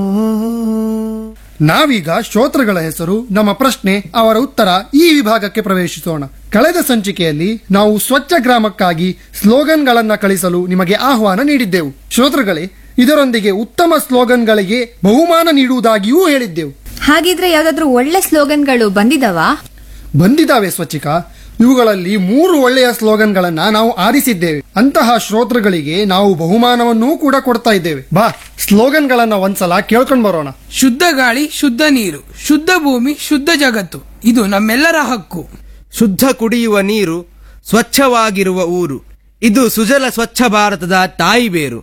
ನಾವೀಗ ಶ್ರೋತೃಗಳ ಹೆಸರು ನಮ್ಮ ಪ್ರಶ್ನೆ ಅವರ ಉತ್ತರ ಈ ವಿಭಾಗಕ್ಕೆ ಪ್ರವೇಶಿಸೋಣ ಕಳೆದ ಸಂಚಿಕೆಯಲ್ಲಿ ನಾವು ಸ್ವಚ್ಛ ಗ್ರಾಮಕ್ಕಾಗಿ ಸ್ಲೋಗನ್ಗಳನ್ನ ಕಳಿಸಲು ನಿಮಗೆ ಆಹ್ವಾನ ನೀಡಿದ್ದೆವು ಶ್ರೋತೃಗಳೇ ಇದರೊಂದಿಗೆ ಉತ್ತಮ ಸ್ಲೋಗನ್ಗಳಿಗೆ ಬಹುಮಾನ ನೀಡುವುದಾಗಿಯೂ ಹೇಳಿದ್ದೆವು ಹಾಗಿದ್ರೆ ಯಾವ್ದಾದ್ರು ಒಳ್ಳೆ ಸ್ಲೋಗನ್ಗಳು ಬಂದಿದವಾ ಬಂದಿದ್ದಾವೆ ಸ್ವಚ್ಛಿಕಾ ಇವುಗಳಲ್ಲಿ ಮೂರು ಒಳ್ಳೆಯ ಸ್ಲೋಗನ್ಗಳನ್ನ ನಾವು ಆರಿಸಿದ್ದೇವೆ ಅಂತಹ ಶ್ರೋತೃಗಳಿಗೆ ನಾವು ಬಹುಮಾನವನ್ನೂ ಕೂಡ ಕೊಡ್ತಾ ಇದ್ದೇವೆ ಬಾ ಸ್ಲೋಗನ್ಗಳನ್ನ ಒಂದ್ಸಲ ಕೇಳ್ಕೊಂಡ್ ಬರೋಣ ಶುದ್ಧ ಗಾಳಿ ಶುದ್ಧ ನೀರು ಶುದ್ಧ ಭೂಮಿ ಶುದ್ಧ ಜಗತ್ತು ಇದು ನಮ್ಮೆಲ್ಲರ ಹಕ್ಕು ಶುದ್ಧ ಕುಡಿಯುವ ನೀರು ಸ್ವಚ್ಛವಾಗಿರುವ ಊರು ಇದು ಸುಜಲ ಸ್ವಚ್ಛ ಭಾರತದ ತಾಯಿ ಬೇರು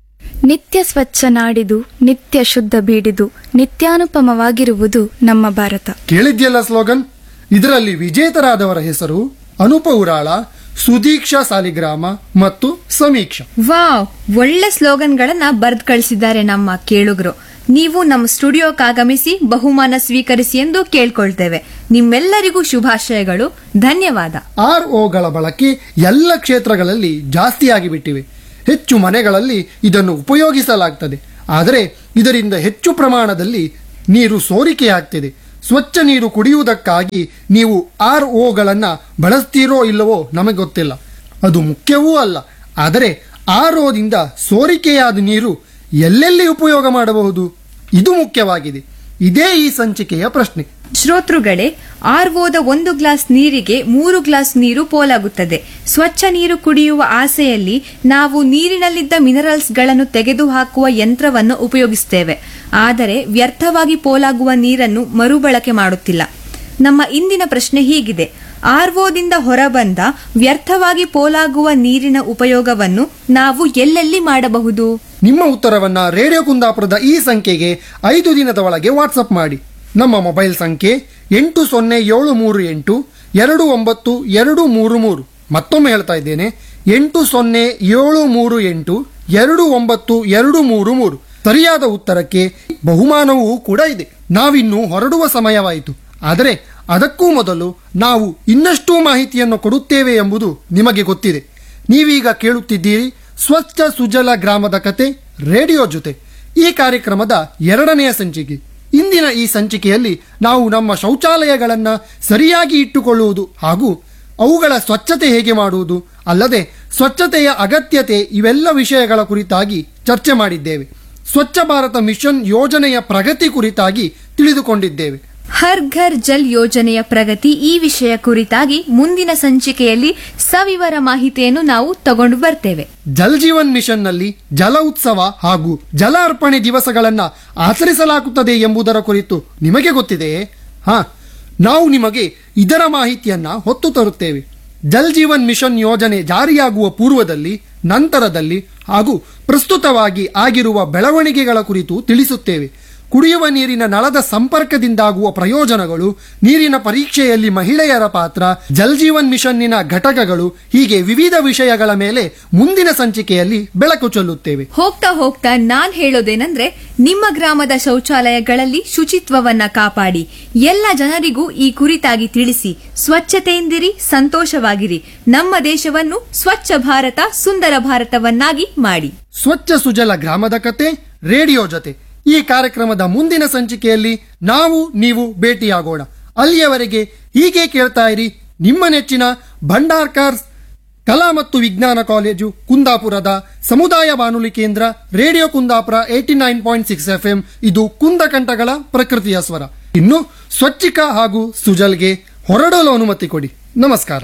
ನಿತ್ಯ ಸ್ವಚ್ಛ ನಾಡಿದು ನಿತ್ಯ ಶುದ್ಧ ಬೀಡಿದು ನಿತ್ಯಾನುಪಮವಾಗಿರುವುದು ನಮ್ಮ ಭಾರತ ಕೇಳಿದ್ಯಲ್ಲ ಸ್ಲೋಗನ್ ಇದರಲ್ಲಿ ವಿಜೇತರಾದವರ ಹೆಸರು ಅನುಪ ಉರಾಳ ಸುದೀಕ್ಷಾ ಸಾಲಿಗ್ರಾಮ ಮತ್ತು ಸಮೀಕ್ಷಾ ವಾವ್ ಒಳ್ಳೆ ಸ್ಲೋಗನ್ಗಳನ್ನ ಬರ್ದ್ ಕಳಿಸಿದ್ದಾರೆ ನಮ್ಮ ಕೇಳುಗರು ನೀವು ನಮ್ಮ ಸ್ಟುಡಿಯೋಕ್ಕಾಗಮಿಸಿ ಬಹುಮಾನ ಸ್ವೀಕರಿಸಿ ಎಂದು ಕೇಳ್ಕೊಳ್ತೇವೆ ನಿಮ್ಮೆಲ್ಲರಿಗೂ ಶುಭಾಶಯಗಳು ಧನ್ಯವಾದ ಆರ್ ಒಗಳ ಬಳಕೆ ಎಲ್ಲ ಕ್ಷೇತ್ರಗಳಲ್ಲಿ ಜಾಸ್ತಿಯಾಗಿ ಬಿಟ್ಟಿವೆ ಹೆಚ್ಚು ಮನೆಗಳಲ್ಲಿ ಇದನ್ನು ಉಪಯೋಗಿಸಲಾಗ್ತದೆ ಆದರೆ ಇದರಿಂದ ಹೆಚ್ಚು ಪ್ರಮಾಣದಲ್ಲಿ ನೀರು ಸೋರಿಕೆಯಾಗ್ತಿದೆ ಸ್ವಚ್ಛ ನೀರು ಕುಡಿಯುವುದಕ್ಕಾಗಿ ನೀವು ಆರ್ ಒಗಳನ್ನ ಬಳಸ್ತೀರೋ ಇಲ್ಲವೋ ನಮಗೆ ಗೊತ್ತಿಲ್ಲ ಅದು ಮುಖ್ಯವೂ ಅಲ್ಲ ಆದರೆ ಆರ್ ಒದಿಂದ ಸೋರಿಕೆಯಾದ ನೀರು ಎಲ್ಲೆಲ್ಲಿ ಉಪಯೋಗ ಮಾಡಬಹುದು ಇದು ಮುಖ್ಯವಾಗಿದೆ ಇದೇ ಈ ಸಂಚಿಕೆಯ ಪ್ರಶ್ನೆ ಶ್ರೋತೃಗಳೇ ಆರ್ವೋದ ಒಂದು ಗ್ಲಾಸ್ ನೀರಿಗೆ ಮೂರು ಗ್ಲಾಸ್ ನೀರು ಪೋಲಾಗುತ್ತದೆ ಸ್ವಚ್ಛ ನೀರು ಕುಡಿಯುವ ಆಸೆಯಲ್ಲಿ ನಾವು ನೀರಿನಲ್ಲಿದ್ದ ಮಿನರಲ್ಸ್ಗಳನ್ನು ತೆಗೆದುಹಾಕುವ ಯಂತ್ರವನ್ನು ಉಪಯೋಗಿಸುತ್ತೇವೆ ಆದರೆ ವ್ಯರ್ಥವಾಗಿ ಪೋಲಾಗುವ ನೀರನ್ನು ಮರುಬಳಕೆ ಮಾಡುತ್ತಿಲ್ಲ ನಮ್ಮ ಇಂದಿನ ಪ್ರಶ್ನೆ ಹೀಗಿದೆ ಆರ್ವೋದಿಂದ ಹೊರಬಂದ ವ್ಯರ್ಥವಾಗಿ ಪೋಲಾಗುವ ನೀರಿನ ಉಪಯೋಗವನ್ನು ನಾವು ಎಲ್ಲೆಲ್ಲಿ ಮಾಡಬಹುದು ನಿಮ್ಮ ಉತ್ತರವನ್ನ ರೇಡಿಯೋ ಕುಂದಾಪುರದ ಈ ಸಂಖ್ಯೆಗೆ ಐದು ದಿನದ ಒಳಗೆ ವಾಟ್ಸಪ್ ಮಾಡಿ ನಮ್ಮ ಮೊಬೈಲ್ ಸಂಖ್ಯೆ ಎಂಟು ಸೊನ್ನೆ ಏಳು ಮೂರು ಎಂಟು ಎರಡು ಒಂಬತ್ತು ಎರಡು ಮೂರು ಮೂರು ಮತ್ತೊಮ್ಮೆ ಹೇಳ್ತಾ ಇದ್ದೇನೆ ಎಂಟು ಸೊನ್ನೆ ಏಳು ಮೂರು ಎಂಟು ಎರಡು ಒಂಬತ್ತು ಎರಡು ಮೂರು ಮೂರು ಸರಿಯಾದ ಉತ್ತರಕ್ಕೆ ಬಹುಮಾನವೂ ಕೂಡ ಇದೆ ನಾವಿನ್ನು ಹೊರಡುವ ಸಮಯವಾಯಿತು ಆದರೆ ಅದಕ್ಕೂ ಮೊದಲು ನಾವು ಇನ್ನಷ್ಟು ಮಾಹಿತಿಯನ್ನು ಕೊಡುತ್ತೇವೆ ಎಂಬುದು ನಿಮಗೆ ಗೊತ್ತಿದೆ ನೀವೀಗ ಕೇಳುತ್ತಿದ್ದೀರಿ ಸ್ವಚ್ಛ ಸುಜಲ ಗ್ರಾಮದ ಕತೆ ರೇಡಿಯೋ ಜೊತೆ ಈ ಕಾರ್ಯಕ್ರಮದ ಎರಡನೆಯ ಸಂಚಿಕೆ ಇಂದಿನ ಈ ಸಂಚಿಕೆಯಲ್ಲಿ ನಾವು ನಮ್ಮ ಶೌಚಾಲಯಗಳನ್ನ ಸರಿಯಾಗಿ ಇಟ್ಟುಕೊಳ್ಳುವುದು ಹಾಗೂ ಅವುಗಳ ಸ್ವಚ್ಛತೆ ಹೇಗೆ ಮಾಡುವುದು ಅಲ್ಲದೆ ಸ್ವಚ್ಛತೆಯ ಅಗತ್ಯತೆ ಇವೆಲ್ಲ ವಿಷಯಗಳ ಕುರಿತಾಗಿ ಚರ್ಚೆ ಮಾಡಿದ್ದೇವೆ ಸ್ವಚ್ಛ ಭಾರತ ಮಿಷನ್ ಯೋಜನೆಯ ಪ್ರಗತಿ ಕುರಿತಾಗಿ ತಿಳಿದುಕೊಂಡಿದ್ದೇವೆ ಹರ್ ಘರ್ ಜಲ್ ಯೋಜನೆಯ ಪ್ರಗತಿ ಈ ವಿಷಯ ಕುರಿತಾಗಿ ಮುಂದಿನ ಸಂಚಿಕೆಯಲ್ಲಿ ಸವಿವರ ಮಾಹಿತಿಯನ್ನು ನಾವು ತಗೊಂಡು ಬರ್ತೇವೆ ಜಲ್ ಜೀವನ್ ಮಿಷನ್ನಲ್ಲಿ ಜಲ ಉತ್ಸವ ಹಾಗೂ ಜಲ ಅರ್ಪಣೆ ದಿವಸಗಳನ್ನ ಆಚರಿಸಲಾಗುತ್ತದೆ ಎಂಬುದರ ಕುರಿತು ನಿಮಗೆ ಗೊತ್ತಿದೆಯೇ ಹಾ ನಾವು ನಿಮಗೆ ಇದರ ಮಾಹಿತಿಯನ್ನ ಹೊತ್ತು ತರುತ್ತೇವೆ ಜಲ್ ಜೀವನ್ ಮಿಷನ್ ಯೋಜನೆ ಜಾರಿಯಾಗುವ ಪೂರ್ವದಲ್ಲಿ ನಂತರದಲ್ಲಿ ಹಾಗೂ ಪ್ರಸ್ತುತವಾಗಿ ಆಗಿರುವ ಬೆಳವಣಿಗೆಗಳ ಕುರಿತು ತಿಳಿಸುತ್ತೇವೆ ಕುಡಿಯುವ ನೀರಿನ ನಳದ ಸಂಪರ್ಕದಿಂದಾಗುವ ಪ್ರಯೋಜನಗಳು ನೀರಿನ ಪರೀಕ್ಷೆಯಲ್ಲಿ ಮಹಿಳೆಯರ ಪಾತ್ರ ಜಲ್ ಜೀವನ್ ಮಿಷನ್ನಿನ ಘಟಕಗಳು ಹೀಗೆ ವಿವಿಧ ವಿಷಯಗಳ ಮೇಲೆ ಮುಂದಿನ ಸಂಚಿಕೆಯಲ್ಲಿ ಬೆಳಕು ಚೆಲ್ಲುತ್ತೇವೆ ಹೋಗ್ತಾ ಹೋಗ್ತಾ ನಾನ್ ಹೇಳೋದೇನಂದ್ರೆ ನಿಮ್ಮ ಗ್ರಾಮದ ಶೌಚಾಲಯಗಳಲ್ಲಿ ಶುಚಿತ್ವವನ್ನ ಕಾಪಾಡಿ ಎಲ್ಲ ಜನರಿಗೂ ಈ ಕುರಿತಾಗಿ ತಿಳಿಸಿ ಸ್ವಚ್ಛತೆಯಿಂದಿರಿ ಸಂತೋಷವಾಗಿರಿ ನಮ್ಮ ದೇಶವನ್ನು ಸ್ವಚ್ಛ ಭಾರತ ಸುಂದರ ಭಾರತವನ್ನಾಗಿ ಮಾಡಿ ಸ್ವಚ್ಛ ಸುಜಲ ಗ್ರಾಮದ ಕತೆ ರೇಡಿಯೋ ಜೊತೆ ಈ ಕಾರ್ಯಕ್ರಮದ ಮುಂದಿನ ಸಂಚಿಕೆಯಲ್ಲಿ ನಾವು ನೀವು ಭೇಟಿಯಾಗೋಣ ಅಲ್ಲಿಯವರೆಗೆ ಹೀಗೆ ಕೇಳ್ತಾ ಇರಿ ನಿಮ್ಮ ನೆಚ್ಚಿನ ಭಂಡಾರ್ಕರ್ ಕಲಾ ಮತ್ತು ವಿಜ್ಞಾನ ಕಾಲೇಜು ಕುಂದಾಪುರದ ಸಮುದಾಯ ಬಾನುಲಿ ಕೇಂದ್ರ radio Kundapura eighty nine point six F ಇದು ಕುಂದಕಂಠಗಳ ಪ್ರಕೃತಿಯ ಸ್ವರ ಇನ್ನು ಸ್ವಚ್ಛಿಕ ಹಾಗೂ ಸುಜಲ್ಗೆ ಹೊರಡಲು ಅನುಮತಿ ಕೊಡಿ ನಮಸ್ಕಾರ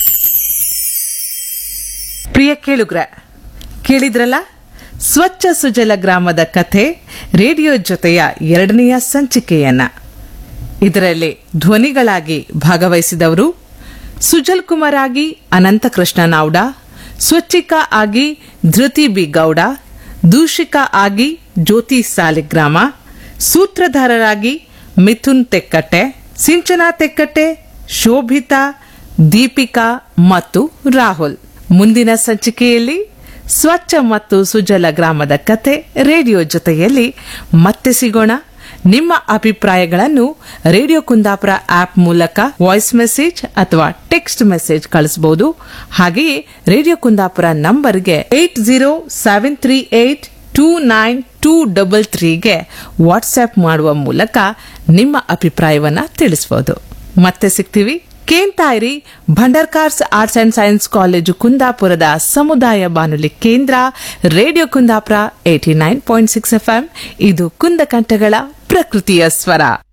ಪ್ರಿಯ ಕೇಳುಗ್ರ ಕೇಳಿದ್ರಲ್ಲ ಸ್ವಚ್ಛ ಸುಜಲ ಗ್ರಾಮದ ಕಥೆ ರೇಡಿಯೋ ಜೊತೆಯ ಎರಡನೆಯ ಸಂಚಿಕೆಯನ್ನ ಇದರಲ್ಲಿ ಧ್ವನಿಗಳಾಗಿ ಭಾಗವಹಿಸಿದವರು ಸುಜಲ್ ಕುಮಾರ್ ಆಗಿ ಅನಂತಕೃಷ್ಣ ನಾವ್ಡ ಸ್ವಚ್ಛಿಕಾ ಆಗಿ ಧೃತಿ ಬಿ ಗೌಡ ದೂಷಿಕಾ ಆಗಿ ಜ್ಯೋತಿ ಸಾಲಿಗ್ರಾಮ ಸೂತ್ರಧಾರರಾಗಿ ಮಿಥುನ್ ತೆಕ್ಕಟ್ಟೆ ಸಿಂಚನಾ ತೆಕ್ಕಟ್ಟೆ ಶೋಭಿತಾ ದೀಪಿಕಾ ಮತ್ತು ರಾಹುಲ್ ಮುಂದಿನ ಸಂಚಿಕೆಯಲ್ಲಿ ಸ್ವಚ್ಛ ಮತ್ತು ಸುಜಲ ಗ್ರಾಮದ ಕತೆ ರೇಡಿಯೋ ಜೊತೆಯಲ್ಲಿ ಮತ್ತೆ ಸಿಗೋಣ ನಿಮ್ಮ ಅಭಿಪ್ರಾಯಗಳನ್ನು ರೇಡಿಯೋ ಕುಂದಾಪುರ ಆಪ್ ಮೂಲಕ ವಾಯ್ಸ್ ಮೆಸೇಜ್ ಅಥವಾ ಟೆಕ್ಸ್ಟ್ ಮೆಸೇಜ್ ಕಳಿಸಬಹುದು ಹಾಗೆಯೇ ರೇಡಿಯೋ ಕುಂದಾಪುರ ನಂಬರ್ಗೆ eight zero seven three eight two nine two double ತ್ರೀಗೆ ವಾಟ್ಸ್ಆಪ್ ಮಾಡುವ ಮೂಲಕ ನಿಮ್ಮ ಅಭಿಪ್ರಾಯವನ್ನ ತಿಳಿಸಬಹುದು ಮತ್ತೆ ಸಿಗ್ತೀವಿ ಕೇಂತಾಯಿರಿ Bhandarkars arts and science college ಕುಂದಾಪುರದ ಸಮುದಾಯ ಬಾನುಲಿ ಕೇಂದ್ರ radio Kundapura eighty nine point six F ಇದು ಕುಂದಕಂಠಗಳ ಪ್ರಕೃತಿಯ ಸ್ವರ